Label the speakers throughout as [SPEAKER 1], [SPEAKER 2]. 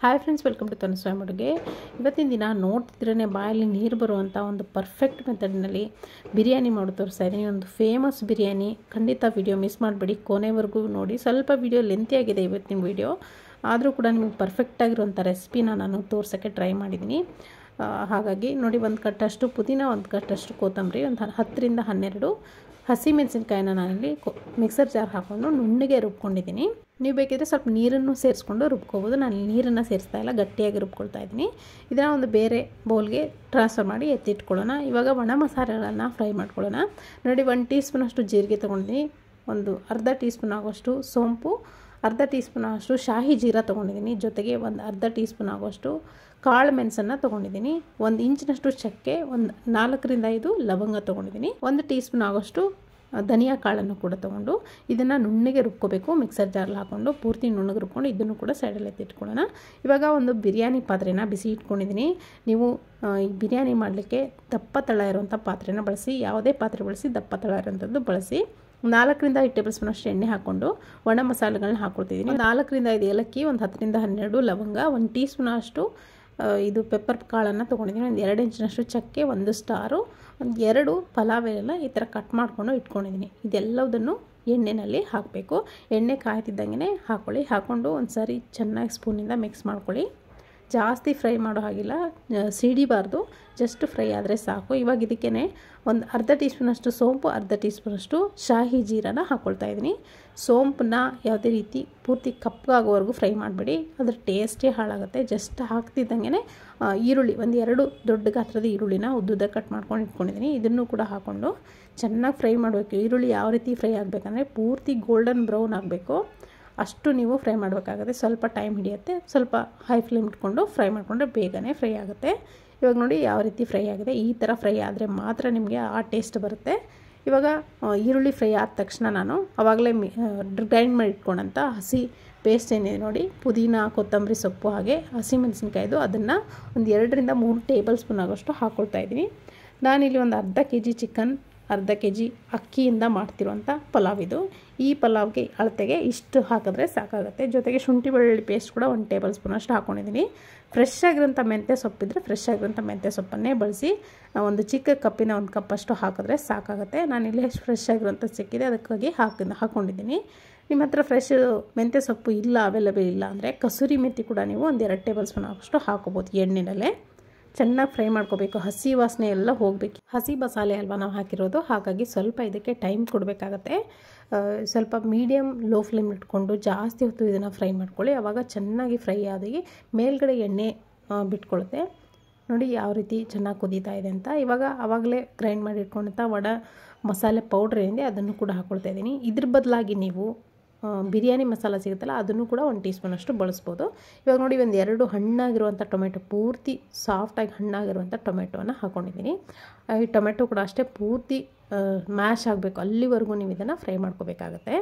[SPEAKER 1] hi friends welcome to Tanuswami ಅಡುಗೆ ಇವತ್ತಿನ ದಿನ ನೋಡ್ತಿದ್ರೇ ಬಾಯಲ್ಲಿ ನೀರು ಬರುವಂಥ ಒಂದು ಪರ್ಫೆಕ್ಟ್ ಮೆಥಡ್ನಲ್ಲಿ ಬಿರಿಯಾನಿ ಮಾಡಿ ತೋರಿಸ್ತಾ ಇದ್ದೀನಿ ಒಂದು ಫೇಮಸ್ ಬಿರಿಯಾನಿ ಖಂಡಿತ ವಿಡಿಯೋ ಮಿಸ್ ಮಾಡಬೇಡಿ ಕೊನೆವರೆಗೂ ನೋಡಿ ಸ್ವಲ್ಪ ವಿಡಿಯೋ ಲೆಂತಿ ಆಗಿದೆ ಇವತ್ತಿನ ವಿಡಿಯೋ ಆದರೂ ಕೂಡ ನಿಮಗೆ ಪರ್ಫೆಕ್ಟಾಗಿರುವಂಥ ರೆಸಿಪಿನ ನಾನು ತೋರ್ಸೋಕ್ಕೆ ಟ್ರೈ ಮಾಡಿದ್ದೀನಿ ಆ, ಹಾಗಾಗಿ ನೋಡಿ ಒಂದು ಕಟ್ಟಷ್ಟು ಪುದೀನ ಒಂದು ಕಟ್ಟಷ್ಟು ಕೊತ್ತಂಬರಿ ಒಂದು ಹತ್ತರಿಂದ ಹನ್ನೆರಡು ಹಸಿಮೆಣಸಿನ್ಕಾಯಿನ ನಾನಿಲ್ಲಿ ಕೊ ಮಿಕ್ಸರ್ ಜಾರ್ ಹಾಕ್ಕೊಂಡು ನುಣ್ಣಗೆ ರುಬ್ಕೊಂಡಿದ್ದೀನಿ ನೀವು ಬೇಕಿದ್ರೆ ಸ್ವಲ್ಪ ನೀರನ್ನು ಸೇರಿಸ್ಕೊಂಡು ರುಬ್ಕೋಬೋದು ನಾನು ನೀರನ್ನು ಸೇರಿಸ್ತಾ ಇಲ್ಲ ಗಟ್ಟಿಯಾಗಿ ರುಬ್ಕೊಳ್ತಾ ಇದ್ದೀನಿ ಇದನ್ನು ಒಂದು ಬೇರೆ ಬೌಲ್ಗೆ ಟ್ರಾನ್ಸ್ಫರ್ ಮಾಡಿ ಎತ್ತಿಟ್ಕೊಳ್ಳೋಣ ಇವಾಗ ಒಣ ಮಸಾಲೆಗಳನ್ನು ಫ್ರೈ ಮಾಡ್ಕೊಳ್ಳೋಣ ನೋಡಿ ಒಂದು ಟೀ ಸ್ಪೂನಷ್ಟು ಜೀರಿಗೆ ತೊಗೊಂಡಿದ್ದೀನಿ ಒಂದು ಅರ್ಧ ಟೀ ಸ್ಪೂನ್ ಆಗೋಷ್ಟು ಸೋಂಪು ಅರ್ಧ ಟೀ ಸ್ಪೂನ್ ಆಗೋಷ್ಟು ಶಾಹಿ ಜೀರಾ ತೊಗೊಂಡಿದ್ದೀನಿ ಜೊತೆಗೆ ಒಂದು ಅರ್ಧ ಟೀ ಸ್ಪೂನ್ ಆಗೋಷ್ಟು ಕಾಳು ಮೆಣಸನ್ನು ತೊಗೊಂಡಿದ್ದೀನಿ ಒಂದು ಇಂಚಿನಷ್ಟು ಚಕ್ಕೆ ಒಂದು ನಾಲ್ಕರಿಂದ ಐದು ಲವಂಗ ತೊಗೊಂಡಿದ್ದೀನಿ ಒಂದು ಟೀ ಸ್ಪೂನ್ ಆಗೋಷ್ಟು ಧನಿಯಾ ಕಾಳನ್ನು ಕೂಡ ತೊಗೊಂಡು ಇದನ್ನು ನುಣ್ಣಗೆ ರುಬ್ಕೋಬೇಕು ಮಿಕ್ಸರ್ ಜಾರ್ಲಿ ಹಾಕ್ಕೊಂಡು ಪೂರ್ತಿ ನುಣ್ಣಗೆ ರುಬ್ಕೊಂಡು ಇದನ್ನು ಕೂಡ ಸೈಡಲ್ಲಿ ಎತ್ತಿಟ್ಕೊಳ್ಳೋಣ ಇವಾಗ ಒಂದು ಬಿರಿಯಾನಿ ಪಾತ್ರೆನ ಬಿಸಿ ಇಟ್ಕೊಂಡಿದ್ದೀನಿ ನೀವು ಆ, ಈ ಬಿರಿಯಾನಿ ಮಾಡಲಿಕ್ಕೆ ದಪ್ಪ ತಳ ಇರುವಂಥ ಪಾತ್ರೆನ ಬಳಸಿ ಯಾವುದೇ ಪಾತ್ರೆ ಬಳಸಿ ದಪ್ಪ ತಳ ಇರೋಂಥದ್ದು ಬಳಸಿ ನಾಲ್ಕರಿಂದ ಐದು ಟೇಬಲ್ ಸ್ಪೂನ್ ಅಷ್ಟು ಎಣ್ಣೆ ಹಾಕ್ಕೊಂಡು ಒಣ ಮಸಾಲೆಗಳನ್ನ ಹಾಕ್ಕೊಳ್ತಿದ್ದೀನಿ ನಾಲ್ಕರಿಂದ ಐದು ಏಲಕ್ಕಿ ಒಂದು ಹತ್ತರಿಂದ ಹನ್ನೆರಡು ಲವಂಗ ಒಂದು ಟೀ ಸ್ಪೂನ್ ಅಷ್ಟು ಆ, ಇದು ಪೆಪ್ಪರ್ ಕಾಳನ್ನು ತೊಗೊಂಡಿದ್ದೀನಿ ಒಂದು ಎರಡು ಇಂಚಿನಷ್ಟು ಚಕ್ಕೆ ಒಂದು ಸ್ಟಾರು ಒಂದು ಎರಡು ಪಲಾವ್ ಎಲೆ ಈ ಥರ ಕಟ್ ಮಾಡಿಕೊಂಡು ಇಟ್ಕೊಂಡಿದ್ದೀನಿ ಇದೆಲ್ಲದನ್ನು ಎಣ್ಣೆಯಲ್ಲಿ ಹಾಕಬೇಕು ಎಣ್ಣೆ ಕಾಯ್ತಿದ್ದಂಗೆ ಹಾಕ್ಕೊಳ್ಳಿ ಹಾಕ್ಕೊಂಡು ಒಂದು ಸಾರಿ ಚೆನ್ನಾಗಿ ಸ್ಪೂನಿಂದ ಮಿಕ್ಸ್ ಮಾಡ್ಕೊಳ್ಳಿ ಜಾಸ್ತಿ ಫ್ರೈ ಮಾಡೋ ಹಾಗಿಲ್ಲ ಆ, ಸಿಡಿಬಾರ್ದು ಜಸ್ಟ್ ಫ್ರೈ ಆದರೆ ಸಾಕು ಇವಾಗ ಇದಕ್ಕೇ ಒಂದು ಅರ್ಧ ಟೀ ಸ್ಪೂನಷ್ಟು ಸೋಂಪು ಅರ್ಧ ಟೀ ಸ್ಪೂನಷ್ಟು ಶಾಹಿ ಜೀರಾನ ಹಾಕ್ಕೊಳ್ತಾ ಇದ್ದೀನಿ ಸೋಂಪನ್ನ ಯಾವುದೇ ರೀತಿ ಪೂರ್ತಿ ಕಪ್ಪಗಾಗೋವರೆಗೂ ಫ್ರೈ ಮಾಡಬೇಡಿ ಅದ್ರ ಟೇಸ್ಟೇ ಹಾಳಾಗುತ್ತೆ ಜಸ್ಟ್ ಹಾಕ್ತಿದ್ದಂಗೆ ಈರುಳ್ಳಿ ಒಂದು ಎರಡು ದೊಡ್ಡ ಗಾತ್ರದ ಈರುಳ್ಳಿನ ಉದ್ದುದ್ದ ಕಟ್ ಮಾಡ್ಕೊಂಡು ಇಟ್ಕೊಂಡಿದ್ದೀನಿ ಇದನ್ನು ಕೂಡ ಹಾಕ್ಕೊಂಡು ಚೆನ್ನಾಗಿ ಫ್ರೈ ಮಾಡಬೇಕು ಈರುಳ್ಳಿ ಯಾವ ರೀತಿ ಫ್ರೈ ಆಗಬೇಕಂದ್ರೆ ಪೂರ್ತಿ ಗೋಲ್ಡನ್ ಬ್ರೌನ್ ಆಗಬೇಕು ಅಷ್ಟು ನೀವು ಫ್ರೈ ಮಾಡಬೇಕಾಗುತ್ತೆ ಸ್ವಲ್ಪ ಟೈಮ್ ಹಿಡಿಯುತ್ತೆ ಸ್ವಲ್ಪ ಹೈ ಫ್ಲೇಮ್ ಇಟ್ಕೊಂಡು ಫ್ರೈ ಮಾಡಿಕೊಂಡ್ರೆ ಬೇಗನೆ ಫ್ರೈ ಆಗುತ್ತೆ ಇವಾಗ ನೋಡಿ ಯಾವ ರೀತಿ ಫ್ರೈ ಆಗಿದೆ ಈ ಥರ ಫ್ರೈ ಆದರೆ ಮಾತ್ರ ನಿಮಗೆ ಆ ಟೇಸ್ಟ್ ಬರುತ್ತೆ ಇವಾಗ ಆ, ಈರುಳ್ಳಿ ಫ್ರೈ ಆದ ತಕ್ಷಣ ನಾನು ಆವಾಗಲೇ ಮಿ ಗ್ರೈಂಡ್ ಮಾಡಿ ಇಟ್ಕೊಂಡಂಥ ಹಸಿ ಪೇಸ್ಟ್ ಏನಿದೆ ನೋಡಿ ಪುದೀನ ಕೊತ್ತಂಬರಿ ಸೊಪ್ಪು ಹಾಗೆ ಹಸಿಮೆಣಸಿನ್ಕಾಯ್ದು ಅದನ್ನು ಒಂದು ಎರಡರಿಂದ ಮೂರು ಟೇಬಲ್ ಸ್ಪೂನ್ ಆಗೋಷ್ಟು ಹಾಕ್ಕೊಳ್ತಾ ಇದ್ದೀನಿ ನಾನಿಲ್ಲಿ ಒಂದು ಅರ್ಧ ಕೆ ಜಿ ಚಿಕನ್ ಅರ್ಧ ಕೆ ಜಿ ಅಕ್ಕಿಯಿಂದ ಮಾಡ್ತಿರುವಂಥ ಪಲಾವ್ ಇದು ಈ ಪಲಾವ್ಗೆ ಅಳತೆಗೆ ಇಷ್ಟು ಹಾಕಿದ್ರೆ ಸಾಕಾಗುತ್ತೆ ಜೊತೆಗೆ ಶುಂಠಿ ಬೆಳ್ಳುಳ್ಳಿ ಪೇಸ್ಟ್ ಕೂಡ ಒಂದು ಟೇಬಲ್ ಸ್ಪೂನ್ ಅಷ್ಟು ಹಾಕ್ಕೊಂಡಿದ್ದೀನಿ ಫ್ರೆಶ್ ಆಗಿರೋಂಥ ಮೆಂತ್ಯ ಸೊಪ್ಪಿದ್ರೆ ಫ್ರೆಶ್ ಆಗಿರೋಂಥ ಮೆಂತ್ಯ ಸೊಪ್ಪನ್ನೇ ಬಳಸಿ ಆ, ಒಂದು ಚಿಕ್ಕ ಕಪ್ಪಿನ ಒಂದು ಕಪ್ಪಷ್ಟು ಹಾಕಿದ್ರೆ ಸಾಕಾಗುತ್ತೆ ನಾನಿಲ್ಲಿ ಎಷ್ಟು ಫ್ರೆಶ್ ಆಗಿರೋಂಥ ಸಿಕ್ಕಿದೆ ಅದಕ್ಕಾಗಿ ಹಾಕಿ ಹಾಕ್ಕೊಂಡಿದ್ದೀನಿ ನಿಮ್ಮ ಹತ್ರ ಫ್ರೆಶ್ ಮೆಂತ್ಯ ಸೊಪ್ಪು ಇಲ್ಲ ಅವೈಲೇಬಲ್ ಇಲ್ಲ ಅಂದರೆ ಕಸೂರಿ ಮೆಥಿ ಕೂಡ ನೀವು ಒಂದು ಎರಡು ಟೇಬಲ್ ಸ್ಪೂನ್ ಆಗೋಷ್ಟು ಹಾಕೋಬೋದು ಎಣ್ಣೆನಲ್ಲೇ ಚೆನ್ನಾಗಿ ಫ್ರೈ ಮಾಡ್ಕೋಬೇಕು ಹಸಿ ವಾಸನೆ ಎಲ್ಲ ಹೋಗಬೇಕು ಹಸಿ ಮಸಾಲೆ ಅಲ್ವಾ ನಾವು ಹಾಕಿರೋದು ಹಾಗಾಗಿ ಸ್ವಲ್ಪ ಇದಕ್ಕೆ ಟೈಮ್ ಕೊಡಬೇಕಾಗತ್ತೆ ಆ, ಸ್ವಲ್ಪ ಮೀಡಿಯಮ್ ಲೋ ಫ್ಲೇಮ್ ಇಟ್ಕೊಂಡು ಜಾಸ್ತಿ ಹೊತ್ತು ಇದನ್ನು ಫ್ರೈ ಮಾಡ್ಕೊಳ್ಳಿ ಆವಾಗ ಚೆನ್ನಾಗಿ ಫ್ರೈ ಆಗಿ ಮೇಲ್ಗಡೆ ಎಣ್ಣೆ ಆ, ಬಿಟ್ಕೊಳ್ಳುತ್ತೆ ನೋಡಿ ಯಾವ ರೀತಿ ಚೆನ್ನಾಗಿ ಕುದೀತಾ ಇದೆ ಅಂತ ಇವಾಗ ಆವಾಗಲೇ ಗ್ರೈಂಡ್ ಮಾಡಿ ಇಟ್ಕೊಂಡಂಥ ವಡ ಮಸಾಲೆ ಪೌಡ್ರ್ ಏನಿದೆ ಅದನ್ನು ಕೂಡ ಹಾಕ್ಕೊಳ್ತಾ ಇದ್ದೀನಿ ಇದ್ರ ಬದಲಾಗಿ ನೀವು ಆ, ಬಿರಿಯಾನಿ ಮಸಾಲ ಸಿಗುತ್ತಲ್ಲ ಅದನ್ನು ಕೂಡ ಒಂದು ಟೀ ಸ್ಪೂನಷ್ಟು ಬಳಸ್ಬೋದು ಇವಾಗ ನೋಡಿ ಒಂದು ಎರಡು ಹಣ್ಣಾಗಿರುವಂಥ ಟೊಮೆಟೊ ಪೂರ್ತಿ ಸಾಫ್ಟಾಗಿ ಹಣ್ಣಾಗಿರುವಂಥ ಟೊಮೆಟೊನ ಹಾಕ್ಕೊಂಡಿದ್ದೀನಿ ಆ, ಈ ಟೊಮೆಟೊ ಕೂಡ ಅಷ್ಟೇ ಪೂರ್ತಿ ಮ್ಯಾಶ್ ಆಗಬೇಕು ಅಲ್ಲಿವರೆಗೂ ನೀವು ಇದನ್ನು ಫ್ರೈ ಮಾಡ್ಕೋಬೇಕಾಗತ್ತೆ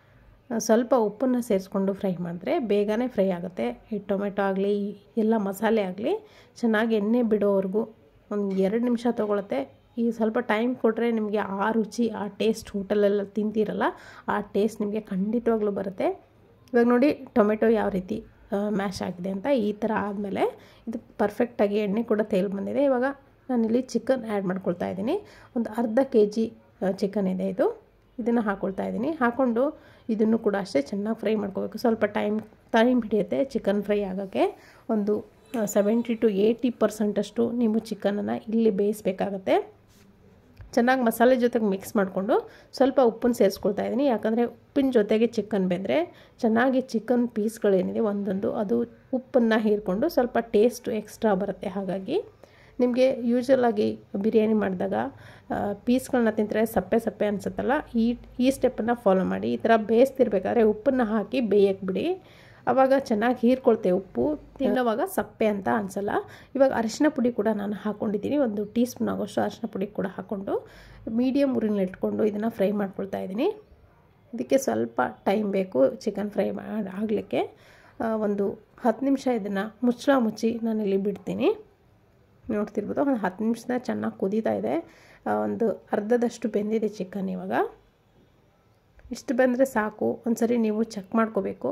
[SPEAKER 1] ಆ, ಸ್ವಲ್ಪ ಉಪ್ಪನ್ನು ಸೇರಿಸ್ಕೊಂಡು ಫ್ರೈ ಮಾಡಿದ್ರೆ ಬೇಗನೆ ಫ್ರೈ ಆಗುತ್ತೆ ಈ ಟೊಮೆಟೊ ಆಗಲಿ ಎಲ್ಲ ಮಸಾಲೆ ಆಗಲಿ ಚೆನ್ನಾಗಿ ಎಣ್ಣೆ ಬಿಡೋವರೆಗೂ ಒಂದು ಎರಡು ನಿಮಿಷ ತೊಗೊಳುತ್ತೆ ಈ ಸ್ವಲ್ಪ ಟೈಮ್ ಕೊಟ್ಟರೆ ನಿಮಗೆ ಆ ರುಚಿ ಆ ಟೇಸ್ಟ್ ಹೋಟೆಲೆಲ್ಲ ತಿಂತೀರಲ್ಲ ಆ ಟೇಸ್ಟ್ ನಿಮಗೆ ಖಂಡಿತವಾಗ್ಲೂ ಬರುತ್ತೆ ಇವಾಗ ನೋಡಿ ಟೊಮೆಟೊ ಯಾವ ರೀತಿ ಮ್ಯಾಶ್ ಆಗಿದೆ ಅಂತ ಈ ಥರ ಆದಮೇಲೆ ಇದು ಪರ್ಫೆಕ್ಟಾಗಿ ಎಣ್ಣೆ ಕೂಡ ತೇಲ್ ಬಂದಿದೆ ಇವಾಗ ನಾನಿಲ್ಲಿ ಚಿಕನ್ ಆ್ಯಡ್ ಮಾಡ್ಕೊಳ್ತಾ ಇದ್ದೀನಿ ಒಂದು ಅರ್ಧ ಕೆ ಜಿ ಚಿಕನ್ ಇದೆ ಇದು ಇದನ್ನು ಹಾಕ್ಕೊಳ್ತಾ ಇದ್ದೀನಿ ಹಾಕ್ಕೊಂಡು ಇದನ್ನು ಕೂಡ ಅಷ್ಟೇ ಚೆನ್ನಾಗಿ ಫ್ರೈ ಮಾಡ್ಕೋಬೇಕು ಸ್ವಲ್ಪ ಟೈಮ್ ಟೈಮ್ ಹಿಡಿಯುತ್ತೆ ಚಿಕನ್ ಫ್ರೈ ಆಗೋಕ್ಕೆ ಒಂದು ಸೆವೆಂಟಿ ಟು ಏಯ್ಟಿ ಪರ್ಸೆಂಟಷ್ಟು ನೀವು ಚಿಕನನ್ನು ಇಲ್ಲಿ ಬೇಯಿಸಬೇಕಾಗತ್ತೆ ಚೆನ್ನಾಗಿ ಮಸಾಲೆ ಜೊತೆಗೆ ಮಿಕ್ಸ್ ಮಾಡಿಕೊಂಡು ಸ್ವಲ್ಪ ಉಪ್ಪನ್ನು ಸೇರಿಸ್ಕೊಳ್ತಾ ಇದ್ದೀನಿ ಯಾಕಂದರೆ ಉಪ್ಪಿನ ಜೊತೆಗೆ ಚಿಕನ್ ಬೆಂದರೆ ಚೆನ್ನಾಗಿ ಚಿಕನ್ ಪೀಸ್ಗಳೇನಿದೆ ಒಂದೊಂದು ಅದು ಉಪ್ಪನ್ನು ಹೀರ್ಕೊಂಡು ಸ್ವಲ್ಪ ಟೇಸ್ಟ್ ಎಕ್ಸ್ಟ್ರಾ ಬರುತ್ತೆ ಹಾಗಾಗಿ ನಿಮಗೆ ಯೂಶ್ವಲಾಗಿ ಬಿರಿಯಾನಿ ಮಾಡಿದಾಗ ಪೀಸ್ಗಳನ್ನ ತಿಂದರೆ ಸಪ್ಪೆ ಸಪ್ಪೆ ಅನಿಸುತ್ತಲ್ಲ ಈ ಈ ಸ್ಟೆಪ್ಪನ್ನು ಫಾಲೋ ಮಾಡಿ ಈ ಥರ ಬೇಯಿಸ್ತಿರ್ಬೇಕಾದ್ರೆ ಉಪ್ಪನ್ನು ಹಾಕಿ ಬೇಯಕ್ಕೆ ಬಿಡಿ ಆವಾಗ ಚೆನ್ನಾಗಿ ಹೀರ್ಕೊಳ್ತೇವೆ ಉಪ್ಪು ತಿನ್ನೋವಾಗ ಸಪ್ಪೆ ಅಂತ ಅನಿಸಲ್ಲ ಇವಾಗ ಅರಿಶಿನ ಪುಡಿ ಕೂಡ ನಾನು ಹಾಕ್ಕೊಂಡಿದ್ದೀನಿ ಒಂದು ಟೀ ಸ್ಪೂನ್ ಆಗೋಷ್ಟು ಅರಿಶಿನ ಪುಡಿ ಕೂಡ ಹಾಕ್ಕೊಂಡು ಮೀಡಿಯಮ್ ಉರಿನಲ್ಲಿ ಇಟ್ಕೊಂಡು ಇದನ್ನು ಫ್ರೈ ಮಾಡ್ಕೊಳ್ತಾ ಇದ್ದೀನಿ ಇದಕ್ಕೆ ಸ್ವಲ್ಪ ಟೈಮ್ ಬೇಕು ಚಿಕನ್ ಫ್ರೈ ಆಗಲಿಕ್ಕೆ ಒಂದು ಹತ್ತು ನಿಮಿಷ ಇದನ್ನು ಮುಚ್ಚಳ ಮುಚ್ಚಿ ನಾನಿಲ್ಲಿ ಬಿಡ್ತೀನಿ ನೋಡ್ತಿರ್ಬೋದು ಒಂದು ಹತ್ತು ನಿಮಿಷದ ಚೆನ್ನಾಗಿ ಕುದೀತಾ ಇದೆ ಆ, ಒಂದು ಅರ್ಧದಷ್ಟು ಬೆಂದಿದೆ ಚಿಕನ್ ಇವಾಗ ಇಷ್ಟು ಬಂದರೆ ಸಾಕು ಒಂದ್ಸರಿ ನೀವು ಚೆಕ್ ಮಾಡ್ಕೋಬೇಕು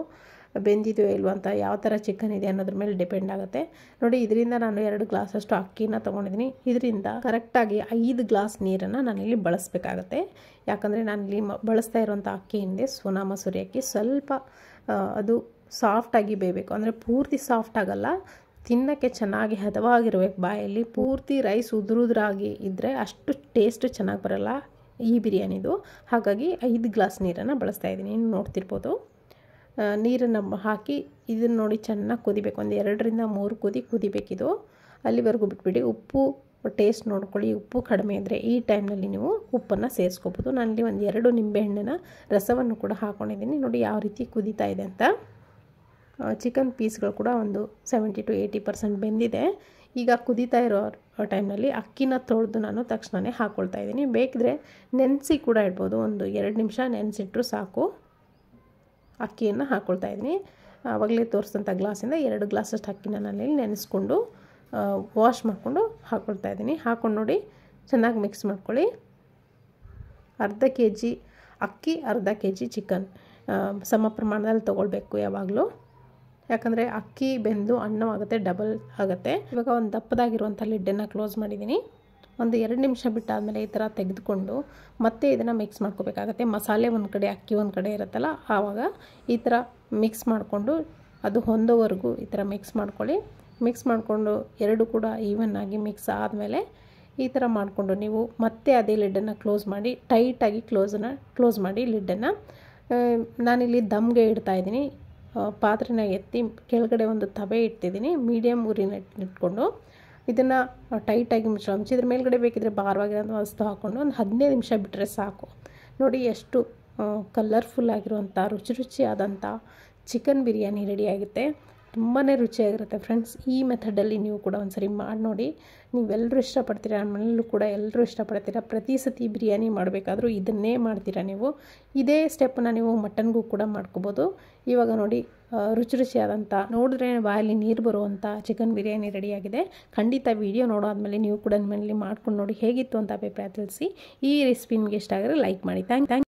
[SPEAKER 1] ಬೆಂದಿದೆಯೋ ಇಲ್ವೋ ಅಂತ ಯಾವ ಥರ ಚಿಕನ್ ಇದೆ ಅನ್ನೋದ್ರ ಮೇಲೆ ಡಿಪೆಂಡ್ ಆಗುತ್ತೆ ನೋಡಿ ಇದರಿಂದ ನಾನು ಎರಡು ಗ್ಲಾಸಷ್ಟು ಅಕ್ಕಿನ ತೊಗೊಂಡಿದ್ದೀನಿ ಇದರಿಂದ ಕರೆಕ್ಟಾಗಿ ಐದು ಗ್ಲಾಸ್ ನೀರನ್ನು ನಾನಿಲ್ಲಿ ಬಳಸಬೇಕಾಗತ್ತೆ ಯಾಕಂದರೆ ನಾನಿಲ್ಲಿ ಮ ಬಳಸ್ತಾ ಇರುವಂಥ ಅಕ್ಕಿ ಹಿಂದೆ ಸೋನಾ ಮಸೂರಿ ಅಕ್ಕಿ ಸ್ವಲ್ಪ ಅದು ಸಾಫ್ಟಾಗಿ ಬೇಯಬೇಕು ಅಂದರೆ ಪೂರ್ತಿ ಸಾಫ್ಟ್ ಆಗಲ್ಲ ತಿನ್ನೋಕ್ಕೆ ಚೆನ್ನಾಗಿ ಹದವಾಗಿರ್ಬೇಕು ಬಾಯಲ್ಲಿ ಪೂರ್ತಿ ರೈಸ್ ಉದುರುದ್ರಾಗಿ ಇದ್ದರೆ ಅಷ್ಟು ಟೇಸ್ಟ್ ಚೆನ್ನಾಗಿ ಬರಲ್ಲ ಈ ಬಿರಿಯಾನಿದು ಹಾಗಾಗಿ ಐದು ಗ್ಲಾಸ್ ನೀರನ್ನು ಬಳಸ್ತಾ ಇದ್ದೀನಿ ನೀವು ನೋಡ್ತಿರ್ಬೋದು ನೀರನ್ನು ಹಾಕಿ ಇದನ್ನು ನೋಡಿ ಚೆನ್ನಾಗಿ ಕುದಿಬೇಕು ಒಂದು ಎರಡರಿಂದ ಮೂರು ಕುದಿ ಕುದಿಬೇಕಿದು ಅಲ್ಲಿವರೆಗೂ ಬಿಟ್ಬಿಡಿ ಉಪ್ಪು ಟೇಸ್ಟ್ ನೋಡ್ಕೊಳ್ಳಿ ಉಪ್ಪು ಕಡಿಮೆ ಇದ್ದರೆ ಈ ಟೈಮ್ನಲ್ಲಿ ನೀವು ಉಪ್ಪನ್ನು ಸೇರಿಸ್ಕೋಬೋದು ನಾನಲ್ಲಿ ಒಂದು ಎರಡು ನಿಂಬೆಹಣ್ಣಿನ ರಸವನ್ನು ಕೂಡ ಹಾಕ್ಕೊಂಡಿದ್ದೀನಿ ನೋಡಿ ಯಾವ ರೀತಿ ಕುದೀತಾ ಇದೆ ಅಂತ ಚಿಕನ್ ಪೀಸ್ಗಳು ಕೂಡ ಒಂದು ಸೆವೆಂಟಿ ಟು ಏಯ್ಟಿ ಪರ್ಸೆಂಟ್ ಬೆಂದಿದೆ ಈಗ ಕುದೀತಾ ಇರೋ ಟೈಮ್ನಲ್ಲಿ ಅಕ್ಕಿನ ತೊಳೆದು ನಾನು ತಕ್ಷಣವೇ ಹಾಕ್ಕೊಳ್ತಾ ಇದ್ದೀನಿ ಬೇಕಿದ್ರೆ ನೆನೆಸಿ ಕೂಡ ಇಡ್ಬೋದು ಒಂದು ಎರಡು ನಿಮಿಷ ನೆನೆಸಿಟ್ರು ಸಾಕು ಅಕ್ಕಿಯನ್ನು ಹಾಕ್ಕೊಳ್ತಾ ಇದ್ದೀನಿ ಆವಾಗಲೇ ತೋರಿಸಿದಂಥ ಗ್ಲಾಸಿಂದ ಎರಡು ಗ್ಲಾಸಷ್ಟು ಅಕ್ಕಿನ ನಾನಲ್ಲಿ ನೆನೆಸ್ಕೊಂಡು ವಾಶ್ ಮಾಡಿಕೊಂಡು ಹಾಕ್ಕೊಳ್ತಾ ಇದ್ದೀನಿ ಹಾಕ್ಕೊಂಡು ನೋಡಿ ಚೆನ್ನಾಗಿ ಮಿಕ್ಸ್ ಮಾಡ್ಕೊಳ್ಳಿ ಅರ್ಧ ಕೆ ಜಿ ಅಕ್ಕಿ ಅರ್ಧ ಕೆ ಜಿ ಚಿಕನ್ ಸಮ ಪ್ರಮಾಣದಲ್ಲಿ ತೊಗೊಳ್ಬೇಕು ಯಾವಾಗಲೂ ಯಾಕಂದರೆ ಅಕ್ಕಿ ಬೆಂದು ಅನ್ನವಾಗುತ್ತೆ ಡಬಲ್ ಆಗುತ್ತೆ ಇವಾಗ ಒಂದು ದಪ್ಪದಾಗಿರುವಂಥ ಲಿಡ್ಡನ್ನು ಕ್ಲೋಸ್ ಮಾಡಿದ್ದೀನಿ ಒಂದು ಎರಡು ನಿಮಿಷ ಬಿಟ್ಟಾದಮೇಲೆ ಈ ಥರ ತೆಗೆದುಕೊಂಡು ಮತ್ತೆ ಇದನ್ನು ಮಿಕ್ಸ್ ಮಾಡ್ಕೋಬೇಕಾಗತ್ತೆ ಮಸಾಲೆ ಒಂದು ಕಡೆ ಅಕ್ಕಿ ಒಂದು ಕಡೆ ಇರುತ್ತಲ್ಲ ಆವಾಗ ಈ ಥರ ಮಿಕ್ಸ್ ಮಾಡಿಕೊಂಡು ಅದು ಹೊಂದೋವರೆಗೂ ಈ ಥರ ಮಿಕ್ಸ್ ಮಾಡ್ಕೊಳ್ಳಿ ಮಿಕ್ಸ್ ಮಾಡಿಕೊಂಡು ಎರಡು ಕೂಡ ಈವನ್ ಆಗಿ ಮಿಕ್ಸ್ ಆದಮೇಲೆ ಈ ಥರ ಮಾಡಿಕೊಂಡು ನೀವು ಮತ್ತೆ ಅದೇ ಲಿಡ್ಡನ್ನು ಕ್ಲೋಸ್ ಮಾಡಿ ಟೈಟಾಗಿ ಕ್ಲೋಸನ್ನು ಕ್ಲೋಸ್ ಮಾಡಿ ಲಿಡ್ಡನ್ನು ನಾನಿಲ್ಲಿ ದಮ್ಗೆ ಇಡ್ತಾ ಇದ್ದೀನಿ ಪಾತ್ರೆನ ಎತ್ತಿ ಕೆಳಗಡೆ ಒಂದು ತವೆ ಇಡ್ತಿದ್ದೀನಿ ಮೀಡಿಯಮ್ ಉರಿನ ಇಟ್ಕೊಂಡು ಇದನ್ನು ಟೈಟಾಗಿ ಮುಚ್ಚ ಮುಚ್ಚಿದ್ರ ಮೇಲ್ಗಡೆ ಬೇಕಿದ್ರೆ ಭಾರವಾಗಿರೋದು ವಸ್ತು ಹಾಕ್ಕೊಂಡು ಒಂದು ಹದಿನೈದು ನಿಮಿಷ ಬಿಟ್ಟರೆ ಸಾಕು ನೋಡಿ ಎಷ್ಟು ಕಲರ್ಫುಲ್ ಆಗಿರುವಂಥ ರುಚಿ ರುಚಿಯಾದಂಥ ಚಿಕನ್ ಬಿರಿಯಾನಿ ರೆಡಿಯಾಗುತ್ತೆ ತುಂಬಾ ರುಚಿಯಾಗಿರುತ್ತೆ ಫ್ರೆಂಡ್ಸ್ ಈ ಮೆಥಡಲ್ಲಿ ನೀವು ಕೂಡ ಒಂದ್ಸರಿ ಮಾಡಿ ನೋಡಿ ನೀವೆಲ್ಲರೂ ಇಷ್ಟಪಡ್ತೀರಾ ನಮ್ಮ ಮನೇಲೂ ಕೂಡ ಎಲ್ಲರೂ ಇಷ್ಟಪಡ್ತೀರಾ ಪ್ರತಿ ಸತಿ ಬಿರಿಯಾನಿ ಮಾಡಬೇಕಾದ್ರೂ ಇದನ್ನೇ ಮಾಡ್ತೀರಾ ನೀವು ಇದೇ ಸ್ಟೆಪ್ಪನ್ನು ನೀವು ಮಟನ್ಗೂ ಕೂಡ ಮಾಡ್ಕೋಬೋದು ಇವಾಗ ನೋಡಿ ರುಚಿ ರುಚಿಯಾದಂಥ ನೋಡಿದ್ರೆ ಬಾಯಲ್ಲಿ ನೀರು ಬರುವಂಥ ಚಿಕನ್ ಬಿರಿಯಾನಿ ರೆಡಿಯಾಗಿದೆ ಖಂಡಿತ ವಿಡಿಯೋ ನೋಡೋದ್ಮೇಲೆ ನೀವು ಕೂಡ ನಿಮ್ಮ ಮನೇಲಿ ಮಾಡ್ಕೊಂಡು ನೋಡಿ ಹೇಗಿತ್ತು ಅಂತ ಅಭಿಪ್ರಾಯ ತಿಳಿಸಿ ಈ ರೆಸಿಪಿ ನಿಮಗೆ ಇಷ್ಟ ಆಗಿದ್ರೆ ಲೈಕ್ ಮಾಡಿ ಥ್ಯಾಂಕ್ ಥ್ಯಾಂಕ್